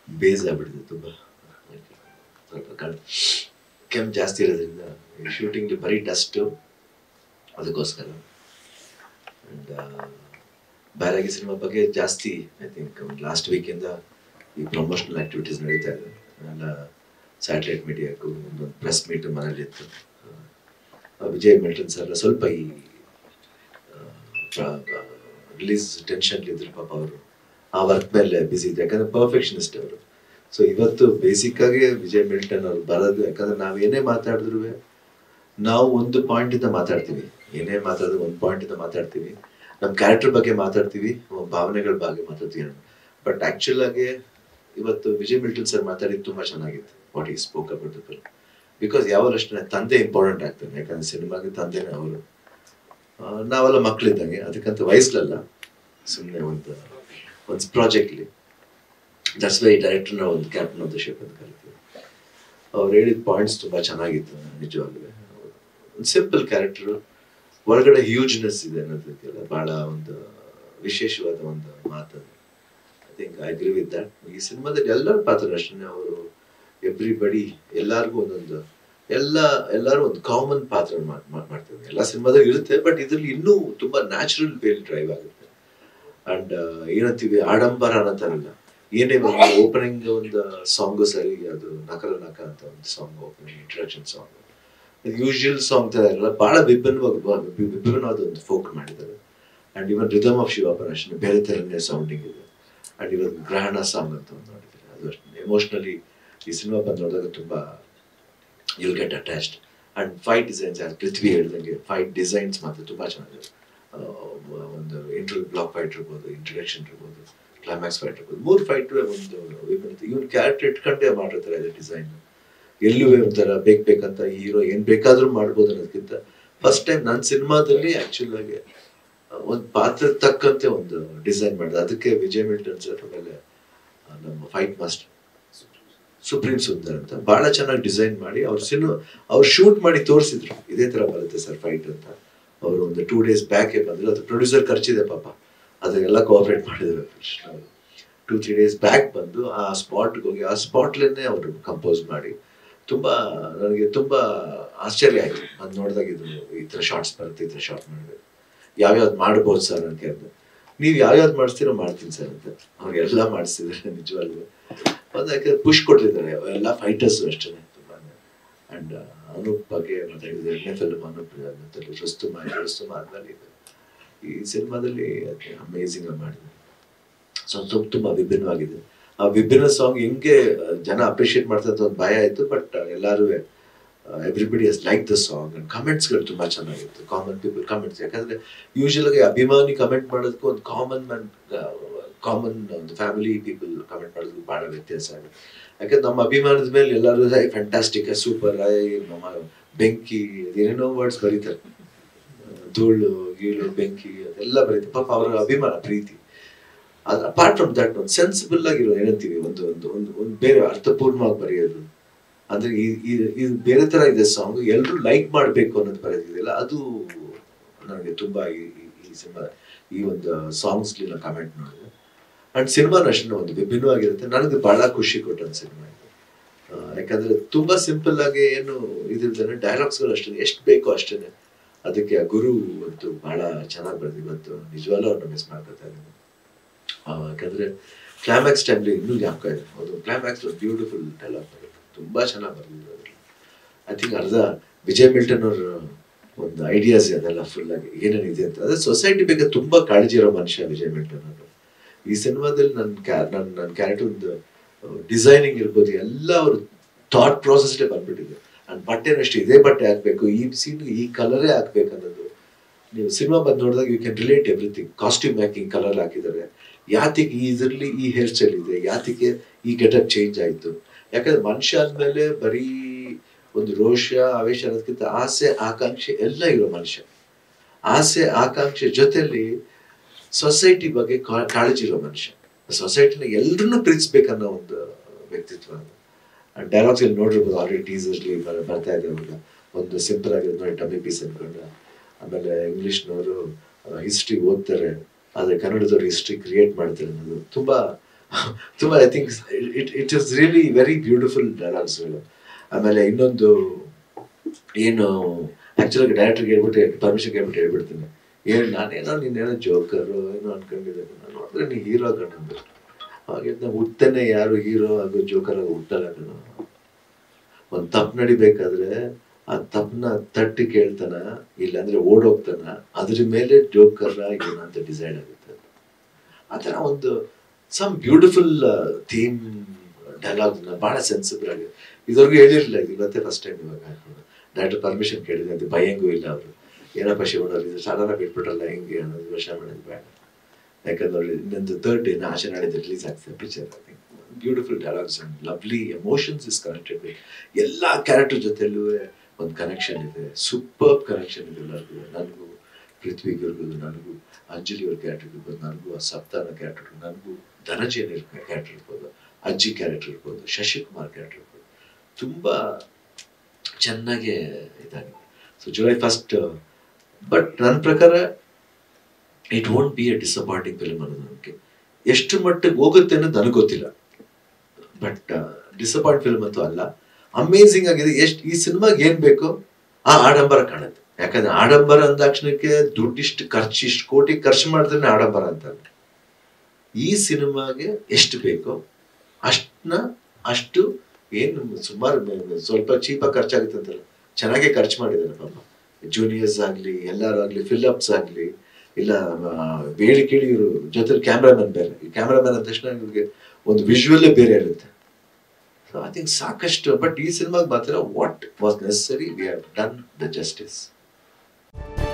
base ಆಗ್ಬಿಟ್ಟಿದೆ ತುಂಬ ಸ್ವಲ್ಪ ಕಣ್ ಕೆಮ್ಮು ಜಾಸ್ತಿ ಇರೋದ್ರಿಂದ ಶೂಟಿಂಗ್ ಬರೀ ಡಸ್ಟು ಅದಕ್ಕೋಸ್ಕರ ಆ್ಯಂಡ್ ಬ್ಯಾರಾಗಿ ಸಿನಿಮಾ ಬಗ್ಗೆ ಜಾಸ್ತಿ ಐ ಥಿಂಕ್ ಲಾಸ್ಟ್ ವೀಕಿಂದ ಈ ಪ್ರಮೋಷನಲ್ ಆ್ಯಕ್ಟಿವಿಟೀಸ್ ನಡೀತಾ ಇದೆ ಎಲ್ಲ ಸ್ಯಾಟಲೈಟ್ ಮೀಡಿಯಾಕ್ಕೂ ಒಂದೊಂದು ಪ್ರೆಸ್ ಮೀಟ್ ಮನೇಲಿ ಇತ್ತು ಆ, ವಿಜಯ್ ಮಿಲ್ಟನ್ ಸರ್ ಸ್ವಲ್ಪ ಈ ರಿಲೀಸ್ ಟೆನ್ಷನ್ ಇದ್ರು ಪಾಪ ಅವರು ಆ ವರ್ಕ್ ಮೇಲೆ ಬಿಸಿ ಇದ್ರು ಯಾಕಂದ್ರೆ ಪರ್ಫೆಕ್ಷನಿಸ್ಟ್ ಅವರು ಸೊ ಇವತ್ತು ಬೇಸಿಕ್ ಆಗಿ ವಿಜಯ್ ಮಿಲ್ಟನ್ ಅವ್ರು ಬರೋದು ಯಾಕಂದ್ರೆ ನಾವ್ ಏನೇ ಮಾತಾಡಿದ್ರು ನಾವು ಒಂದು ಪಾಯಿಂಟ್ ಇಂದ ಮಾತಾಡ್ತೀವಿ ಏನೇ ಮಾತಾಡಿದ್ರು ಒಂದು ಪಾಯಿಂಟ್ ಇಂದ ಮಾತಾಡ್ತೀವಿ ನಮ್ಮ ಕ್ಯಾರೆಕ್ಟರ್ ಬಗ್ಗೆ ಮಾತಾಡ್ತೀವಿ ನಮ್ಮ ಭಾವನೆಗಳ ಬಗ್ಗೆ ಮಾತಾಡ್ತೀವಿ ಬಟ್ ಆಕ್ಚುಲ್ ಆಗಿ ಇವತ್ತು ವಿಜಯ್ ಮಿಲ್ಟನ್ ಸರ್ ಮಾತಾಡಿದ್ದು ತುಂಬಾ ಚೆನ್ನಾಗಿತ್ತು what we spoke about the film because ಯಾವಾಗ ಅಷ್ಟೇ ತಂದೆ ಇಂಪಾರ್ಟೆಂಟ್ ಆಗ್ತಾನೆ ಯಾಕಂದ್ರೆ ಸಿನಿಮಾಗೆ ತಂದೆನೇ ಅವರು ನಾವೆಲ್ಲ ಮಕ್ಕಳಿದ್ದಂಗೆ ಅದಕ್ಕಂತ ವಯಸ್ಸಲ್ಲ ಸುಮ್ಮನೆ ಒಂದು ಒಂದು ಪ್ರಾಜೆಕ್ಟ್ಲಿ ದಟ್ಸ್ ವೈ ಡೈರೆಕ್ಟರ್ನ ಒಂದು ಕ್ಯಾಪ್ಟನ್ ಆಫ್ ದ ಶಿಪ್ ಅಂತ ಕರಿತೀವಿ ಅವ್ರು ಹೇಳಿದ ಪಾಯಿಂಟ್ಸ್ ತುಂಬಾ ಚೆನ್ನಾಗಿತ್ತು ನಿಜವಾಗ್ಲೂ ಒಂದು ಸಿಂಪಲ್ ಕ್ಯಾರೆಕ್ಟರ್ ಒಳಗಡೆ ಹ್ಯೂಜ್ನೆಸ್ ಇದೆ ಅನ್ನೋದಕ್ಕೆಲ್ಲ ಬಹಳ ಒಂದು ವಿಶೇಷವಾದ ಒಂದು ಮಾತು I think I agree with that ಈ ಸಿನಿಮಾದಲ್ಲಿ ಎಲ್ಲರ ಪಾತ್ರ ಅಷ್ಟೇ ಅವರು ಎವ್ರಿಬಡಿ ಎಲ್ಲಾರ್ಗೂ ಒಂದೊಂದು ಎಲ್ಲ ಎಲ್ಲರೂ ಒಂದು ಕಾಮನ್ ಪಾತ್ರ ಮಾಡ್- ಮಾಡ್- ಮಾಡ್ತಾರೆ ಎಲ್ಲ ಸಿನಿಮಾದಲ್ಲಿ ಇರುತ್ತೆ ಬಟ್ ಇದ್ರಲ್ಲಿ ಇನ್ನೂ ತುಂಬಾ ನ್ಯಾಚುರಲ್ ವೇಲ್ ಡ್ರೈವ್ ಆಗುತ್ತೆ ಅಂಡ್ ಏನಂತೀವಿ ಆಡಂಬರ ಅನ್ನತಾರಲ್ಲ ಏನೇ ಒಂದು ಓಪನಿಂಗ್ ಒಂದು ಸಾಂಗು ಸರಿ ಅದು ನಕಲ ನಕ ಅಂತ ಒಂದು song opening introduction song usual song ತರ ಇರಲ್ಲ ಬಹಳ ವಿಭಿನ್ನವಾಗಿ ಬ- ವಿ- ವಿಭಿನ್ನವಾದ ಒಂದು ಫೋಕ್ ಮಾಡಿದ್ದಾರೆ ಅಂಡ್ ಇವನ್ ರಿದಮ್ ಆಫ್ ಶಿವಪ್ಪನ ಅಷ್ಟೇ ಬೇರೆ ತರನೇ ಸೌಂಡಿಂಗ್ ಇದೆ ಅಂಡ್ ಇವನ್ ಗ್ರಹಣ ಸಾಂಗ್ ಅಂತ ಒಂದು ನೋಡಿದ್ದಾರೆ ಅದು ಅಷ್ಟೇ ಎಮೋಷನಲಿ ಈ ಸಿನಿಮಾ ಬಂದು ನೋಡಿದಾಗ ತುಂಬಾ you'll get attached and fight designs Prithvi ಹೇಳ್ದಂಗೆ ಫೈಟ್ ಡಿಸೈನ್ಸ್ ಮಾತ್ರ ತುಂಬಾ ಚೆನ್ನಾಗಿದೆ ಆ, ಒಂದು ಇಂಟರ್ ಬ್ಲಾಕ್ ಫೈಟ್ ಇರ್ಬೋದು ಇಂಟ್ರಡಕ್ಷನ್ ಇರ್ಬೋದು ಕ್ಲೈಮ್ಯಾಕ್ಸ್ ಫೈಟ್ ಇರ್ಬೋದು ಮೂರು ಫೈಟ್ ಒಂದು ವಿಭಿನ್ನತೆ ಇವನ್ ಕ್ಯಾರೆಕ್ಟರ್ ಇಟ್ಕೊಂಡೇ ಮಾಡಿರ್ತಾರೆ ಅದೇ ಡಿಸೈನ್ ಎಲ್ಲೂ ಒಂಥರ ಬೇಕ್ ಬೇಕಂತ ಹೀರೋ ಏನ್ ಬೇಕಾದ್ರೂ ಮಾಡ್ಬೋದು ಅನ್ನೋದಕ್ಕಿಂತ ಫಸ್ಟ್ ಟೈಮ್ ನನ್ನ ಸಿನಿಮಾದಲ್ಲಿ ಆಕ್ಚುಲ್ ಆಗಿ ಒಂದು ಪಾತ್ರ ತಕ್ಕಂತೆ ಒಂದು ಡಿಸೈನ್ ಮಾಡಿದೆ ಅದಕ್ಕೆ ವಿಜಯ್ ಮಿಲ್ಟನ್ ಸರ್ ಆಮೇಲೆ ಆ, ನಮ್ಮ ಫೈಟ್ ಮಾಸ್ಟರ್ ಸುಪ್ರೀಂ ಸುಂದರ್ ಅಂತ ಬಹಳ ಚೆನ್ನಾಗಿ ಡಿಸೈನ್ ಮಾಡಿ ಅವ್ರ ಸಿನಿಮಾ ಅವ್ರು ಶೂಟ್ ಮಾಡಿ ತೋರಿಸಿದ್ರು ಇದೇ ತರ ಬರುತ್ತೆ ಸರ್ ಫೈಟ್ ಅಂತ ಅವರು ಒಂದು ಟೂ ಡೇಸ್ ಬ್ಯಾಕ್ ಬಂದ್ರು ಅದು ಪ್ರೊಡ್ಯೂಸರ್ ಖರ್ಚಿದೆ ಪಾಪ ಅದನ್ನೆಲ್ಲ ಕೋಆಪರೇಟ್ ಮಾಡಿದ್ರು ಕೃಷ್ಣ ಅವರು ಟೂ ತ್ರೀ ಡೇಸ್ ಬ್ಯಾಕ್ ಬಂದು ಆ ಸ್ಪಾಟ್ಗೆ ಹೋಗಿ ಆ ಸ್ಪಾಟ್ಲೇನೆ ಅವರು ಕಂಪೋಸ್ ಮಾಡಿ ತುಂಬಾ ನನಗೆ ತುಂಬಾ ಆಶ್ಚರ್ಯ ಆಯ್ತು ಅದು ನೋಡಿದಾಗ ಇದು ಈ ಥರ ಶಾರ್ಟ್ಸ್ ಬರುತ್ತೆ ಈ ಥರ ಶಾರ್ಟ್ ಮಾಡಬೇಕು ಯಾವ್ಯಾವ್ದು ಮಾಡ್ಬೋದು ಸರ್ ಅಂತ ಕೇಳಿದೆ ನೀವು ಯಾವ್ಯಾವ್ದು ಮಾಡಿಸ್ತೀರೋ ಮಾಡ್ತೀನಿ ಸರ್ ಅಂತ ಅವ್ರು ಎಲ್ಲ ಮಾಡಿಸಿದ್ದಾರೆ ನಿಜವಾಗ್ಲೂ ಒಂದು ಯಾಕೆ ಪುಷ್ ಕೊಟ್ಟಿದ್ದಾರೆ ಎಲ್ಲ ಫೈಟರ್ಸ್ ಅಷ್ಟೇ ತುಂಬಾ ಅಂಡ್ ಅನೂಪ್ ಬಗ್ಗೆ ಮಾತಾಡಿದ್ರು ಎರಡನೇ ಫಿಲ್ಮ್ ಅನೂಪ್ ಮತ್ತೆ ರುಸ್ತುಮ ರುಸ್ತುಮ ಆದ್ಮೇಲೆ ಇದು ಈ ಸಿನಿಮಾದಲ್ಲಿ ಅಮೇಝಿಂಗ್ ಮಾಡಿದೆ ಸೊ ತುಂಬ ತುಂಬಾ ವಿಭಿನ್ನವಾಗಿದೆ ಆ ವಿಭಿನ್ನ ಸಾಂಗ್ ಹೆಂಗೆ ಜನ ಅಪ್ರಿಷಿಯೇಟ್ ಮಾಡ್ತಾರೆ ಅಂತ ಒಂದು ಭಯ ಆಯ್ತು ಬಟ್ ಎಲ್ಲರೂ everybody has like the song and ಕಮೆಂಟ್ಸ್ಗಳು ತುಂಬಾ ಚೆನ್ನಾಗಿತ್ತು ಕಾಮನ್ ಪೀಪಲ್ ಕಮೆಂಟ್ಸ್ ಯಾಕಂದ್ರೆ ಯೂಶುವಲ್ ಆಗಿ ಅಭಿಮಾನಿ ಕಮೆಂಟ್ ಮಾಡೋದಕ್ಕೂ ಒಂದು ಕಾಮನ್ ಮ್ಯಾನ್ ಕಾಮನ್ ಒಂದು ಫ್ಯಾಮಿಲಿ ಪೀಪಲ್ ಕಮೆಂಟ್ ಮಾಡೋದಕ್ಕೂ ಬಹಳ ವ್ಯತ್ಯಾಸ ಆಗುತ್ತೆ ಯಾಕಂದ್ರೆ ನಮ್ಮ ಅಭಿಮಾನದ ಮೇಲೆ ಎಲ್ಲರೂ ಫ್ಯಾಂಟಾಸ್ಟಿಕ್ ಸೂಪರ್ ನಮ್ಮ ಬೆಂಕಿ ಏನೇನೋ ವರ್ಡ್ಸ್ ಬರೀತಾರೆ ಧೂಳು ಗೀಳು ಬೆಂಕಿ ಅದೆಲ್ಲ ಬರೀತಾರೆ ಪಾಪ ಅವರ ಅಭಿಮಾನ ಪ್ರೀತಿ ಅದು ಅಪಾರ್ಟ್ ಫ್ರಮ್ ದಟ್ ಒಂದು ಸೆನ್ಸಿಬಲ್ ಆಗಿರೋ ಏನಂತೀವಿ ಒಂದು ಒಂದು ಒಂದು ಒಂದು ಬೇರೆ ಅರ್ಥಪೂರ್ಣವಾಗಿ ಬರೆಯೋದು ಅಂದ್ರೆ ಈ ಈ- ಇದು ಬೇರೆ ತರ ಇದೆ ಸಾಂಗ್ ಎಲ್ಲರೂ ಲೈಕ್ ಮಾಡಬೇಕು ಅನ್ನೋದು ಬರೆದಿದೆಯಲ್ಲ ಅದು ನನಗೆ ತುಂಬಾ ಈ ಈ- ಈ ಸಿನಿಮಾ ಈ ಒಂದು ಸಾಂಗ್ಸ್ ನಾನು ಕಮೆಂಟ್ ಮಾಡಿದೆ ಅಂಡ್ ಸಿನಿಮಾನ ಅಷ್ಟೇ ಒಂದು ವಿಭಿನ್ನವಾಗಿರುತ್ತೆ ನನಗೆ ಬಹಳ ಖುಷಿ ಕೊಟ್ಟಂತ ಸಿನಿಮಾ ಇದು ಆ, ಯಾಕಂದ್ರೆ ತುಂಬಾ ಸಿಂಪಲ್ ಆಗಿ ಏನು ಇದಿರ್ತಾನೆ ಡೈಲಾಗ್ಸ್ಗಳು ಅಷ್ಟೇ ಎಷ್ಟು ಬೇಕೋ ಅಷ್ಟೇನೆ ಅದಕ್ಕೆ ಆ ಗುರು ಒಂದು ಬಹಳ ಚೆನ್ನಾಗಿ ಬರೆದು ಇವತ್ತು ನಿಜವಾಗ್ಲೂ ಅವ್ರನ್ನ ಮಿಸ್ ಮಾಡ್ಕೊತಾ ಇದ್ದೀನಿ ಆ, ಯಾಕಂದ್ರೆ ಕ್ಲೈಮ್ಯಾಕ್ಸ್ ಟೈಮ್ಲಿ ಇನ್ನೂ ಜ್ಞಾಪಕ ಇದೆ ಅದು ಕ್ಲೈಮ್ಯಾಕ್ಸ್ ಒಂದು ಬ್ಯೂಟಿಫುಲ್ ಡೈಲಾಗ್ ಬರುತ್ತೆ ತುಂಬಾ ಚೆನ್ನಾಗಿ ಬರೆದಿದ್ರು ಅದ್ರಲ್ಲಿ ಐ ಥಿಂಕ್ ಅರ್ಧ ವಿಜಯ್ ಮಿಲ್ಟನ್ ಅವ್ರ ಒಂದು ಐಡಿಯಾಸ್ ಅದೆಲ್ಲ ಫುಲ್ ಆಗಿ ಏನೇನಿದೆ ಅಂತ ಅದೇ ಸೊಸೈಟಿ ಬಗ್ಗೆ ತುಂಬಾ ಕಾಳಜಿ ಇರೋ ಮನುಷ್ಯ ವಿಜಯ್ ಮಿಲ್ಟನ್ ಅವರು ಈ ಸಿನಿಮಾದಲ್ಲಿ ನನ್ನ ಕ್ಯಾ ನನ್ನ ನನ್ನ ಕ್ಯಾರೆಕ್ಟರ್ ಒಂದು ಡಿಸೈನಿಂಗ್ ಇರ್ಬೋದು ಎಲ್ಲ ಅವ್ರ ಥಾಟ್ ಪ್ರಾಸೆಸ್ಲೇ ಬಂದ್ಬಿಟ್ಟಿದೆ ಅಂಡ್ ಬಟ್ಟೆನೂ ಅಷ್ಟೇ ಇದೇ ಬಟ್ಟೆ ಹಾಕ್ಬೇಕು ಈ ಸೀನ್ ಈ ಕಲರೇ ಹಾಕ್ಬೇಕು ಅನ್ನೋದು ನೀವು ಸಿನಿಮಾ ಬಂದು ನೋಡಿದಾಗ you can relate everything costume making colour ಹಾಕಿದ್ದಾರೆ ಯಾತಿಗೆ ಈ ಇದರಲ್ಲಿ ಈ ಹೇರ್ ಸ್ಟೈಲ್ ಇದೆ ಯಾತಿಗೆ ಈ ಗೆಟಪ್ ಚೇಂಜ್ ಆಯ್ತು ಯಾಕಂದ್ರೆ ಮನುಷ್ಯ ಆದ್ಮೇಲೆ ಬರೀ ಒಂದು ರೋಷ ಆವೇಶ ಅನ್ನೋದಕ್ಕಿಂತ ಆಸೆ ಆಕಾಂಕ್ಷೆ ಎಲ್ಲ ಇರೋ ಮನುಷ್ಯ ಆಸೆ ಆಕಾಂಕ್ಷೆ ಜೊತೆಲಿ ಸೊಸೈಟಿ ಬಗ್ಗೆ ಕಾ- ಕಾಳಜಿ ಇರೋ ಮನುಷ್ಯ ಸೊಸೈಟಿನ ಎಲ್ರನ್ನೂ ಪ್ರೀತಿಸ್ಬೇಕನ್ನೋ ಒಂದು ವ್ಯಕ್ತಿತ್ವ ಡೈಲಾಗ್ಸ್ ಇಲ್ಲಿ ನೋಡಿರ್ಬೋದು ಆಲ್ರೆಡಿ ಟೀಸರ್ಲಿ ಬರ್ತಾ ಇದೆ ಅವಾಗ ಒಂದು ಸಿಂಪಲ್ ಆಗಿರೋದು ನೋಡಿ ಡಮ್ಮಿ ಪೀಸ್ ಅನ್ಕೊಂಡು ಆಮೇಲೆ ಇಂಗ್ಲಿಷ್ನವರು ಹಿಸ್ಟ್ರಿ ಓದ್ತಾರೆ ಆದ್ರೆ ಕನ್ನಡದವ್ರು ಹಿಸ್ಟ್ರಿ ಕ್ರಿಯೇಟ್ ಮಾಡ್ತಾರೆ ಅನ್ನೋದು ತುಂಬಾ ತುಂಬ I think it it is really very beautiful ಡೈಲಾಗ್ಸ್ಗಳು ಆಮೇಲೆ ಇನ್ನೊಂದು ಏನು ಆ್ಯಕ್ಚುಲಾಗಿ ಡೈರೆಕ್ಟರ್ಗೆ ಹೇಳ್ಬಿಟ್ಟು ಪರ್ಮಿಷನ್ ಕೇಳ್ಬಿಟ್ಟು ಹೇಳ್ಬಿಡ್ತೀನಿ ಏನು ನಾನೇನೋ ನೀನೇನೋ ಜೋಕರು ಏನೋ ಅನ್ಕೊಂಡಿದ್ದೆ ನಾನು ನೋಡಿದ್ರೆ ನೀ ಹೀರೋ ಕಣ್ಣಂದು ಹಾಗೆ ನಾವು ಹುಟ್ಟನೆ ಯಾರು ಹೀರೋ ಹಾಗೂ ಜೋಕರ್ ಆಗಿ ಹುಟ್ಟಲ್ಲ ಕಣೋ ಒಂದು ತಪ್ಪು ನಡಿಬೇಕಾದ್ರೆ ಆ ತಪ್ಪನ್ನ ತಟ್ಟಿ ಕೇಳ್ತಾನ ಇಲ್ಲಾಂದ್ರೆ ಓಡೋಗ್ತಾನ ಅದ್ರ ಮೇಲೆ ಜೋಕರ್ ಏನು ಅಂತ ಡಿಸೈಡ್ ಆಗುತ್ತೆ ಆ ಥರ ಒಂದು ಸಮ್ ಬ್ಯೂಟಿಫುಲ್ ಥೀಮ್ ಡೈಲಾಗ್ ಬಹಳ ಸೆನ್ಸಿಬಲ್ ಆಗಿದೆ ಇದುವರೆಗೂ ಹೇಳಿರಲಿಲ್ಲ ಇದು ಇವತ್ತೇ ಫಸ್ಟ್ ಟೈಮ್ ಇವಾಗ ಹಾಕೊಂಡು ಡೈರೆಕ್ಟರ್ ಪರ್ಮಿಷನ್ ಕೇಳಿದ್ರೆ ಅದು ಭಯಂಗೂ ಇಲ್ಲ ಅವರು ಏನಪ್ಪ ಶಿವಣ್ಣ ಇದು ಸಡನ್ ಆಗಿ ಬಿಟ್ಬಿಟ್ರಲ್ಲ ಹೆಂಗೆ ಅನ್ನೋದು ವರ್ಷ ಮಾಡೋದು ಬೇಡ ಯಾಕಂದ್ರೆ ಇನ್ನೊಂದು ಥರ್ಡ್ ಡೇ ಆಶೆ ನಾಳಿದ್ದು ರಿಲೀಸ್ ಆಗ್ತದೆ picture I think beautiful dialogues and lovely emotions is connected ಎಲ್ಲ ಕ್ಯಾರೆಕ್ಟರ್ ಜೊತೆಲೂ ಒಂದು ಕನೆಕ್ಷನ್ ಇದೆ ಸೂಪರ್ ಕನೆಕ್ಷನ್ ಇದೆ ಎಲ್ಲರಿಗೂ ನನಗೂ ಪೃಥ್ವಿಗಿರ್ಬೋದು ನನಗೂ ಅಂಜಲಿ ಅವ್ರ ಕ್ಯಾರೆಕ್ಟರ್ ಇರ್ಬೋದು ನನಗೂ ಆ ಸಪ್ತಾನ ಕ್ಯಾರೆಕ್ಟರ್ ನನಗೂ ಧನಜಯನ್ ಕ್ಯಾರೆಕ್ಟರ್ ಇರ್ಬೋದು ಅಜ್ಜಿ ಕ್ಯಾರೆಕ್ಟರ್ ಇರ್ಬೋದು ಶಶಿಕುಮಾರ್ ಕ್ಯಾರೆಕ್ಟರ್ ಇರ್ಬೋದು ತುಂಬ ಚೆನ್ನಾಗಿ ಇದಾಗಿದೆ ಸೊ ಜುಲೈ ಫಸ್ಟ್ ಬಟ್ ನನ್ನ ಪ್ರಕಾರ it won't be a disappointing film ಅನ್ನೋದು ನನಗೆ ಎಷ್ಟು ಮಟ್ಟಿಗೆ ಹೋಗುತ್ತೆ ಅನ್ನೋದು ನನಗೆ ಗೊತ್ತಿಲ್ಲ ಬಟ್ ಡಿಸಪಾಯಿಂಟ್ ಫಿಲ್ಮ್ ಅಂತೂ ಅಲ್ಲ ಅಮೇಝಿಂಗ್ ಆಗಿದೆ ಎಷ್ಟು ಈ ಸಿನಿಮಾಗೆ ಏನ್ ಬೇಕು ಆ ಆಡಂಬರ ಕಾಣುತ್ತೆ ಯಾಕಂದ್ರೆ ಆಡಂಬರ ಅಂದಾಕ್ಷಣಕ್ಕೆ ದುಡ್ಡಿಷ್ಟು ಖರ್ಚು ಇಷ್ಟು ಕೋಟಿ ಖರ್ಚು ಮಾಡಿದ್ರೆ ಆಡಂಬರ ಅಂತ ಈ ಸಿನಿಮಾಗೆ ಎಷ್ಟು ಬೇಕೋ ಅಷ್ಟನ್ನ ಅಷ್ಟು ಏನು ಸುಮಾರು ಸ್ವಲ್ಪ ಚೀಪಾಗಿ ಖರ್ಚಾಗುತ್ತೆ ಅಂತಲ್ಲ ಚೆನ್ನಾಗೇ ಖರ್ಚು ಮಾಡಿದ್ದಾರೆ ಪಾಪ ಜೂನಿಯರ್ಸ್ ಆಗಲಿ ಎಲ್ಲರೂ ಆಗಲಿ ಫಿಲ್ಅಪ್ಸ್ ಆಗಲಿ ಇಲ್ಲ ಬೇಡಿ ಕೇಳಿ ಇವರು ಜೊತೆ ಕ್ಯಾಮ್ರಾಮನ್ ಬೇರೆ ಕ್ಯಾಮ್ರಾಮನ್ ಅಂದ ತಕ್ಷಣ ಇವ್ರಿಗೆ ಒಂದು ವಿಜುವಲ್ಲೇ ಬೇರೆ ಇರುತ್ತೆ ಸೊ ಐ ಥಿಂಕ್ ಸಾಕಷ್ಟು ಬಟ್ ಈ ಸಿನಿಮಾಗೆ ಮಾತ್ರ what was necessary we have done the justice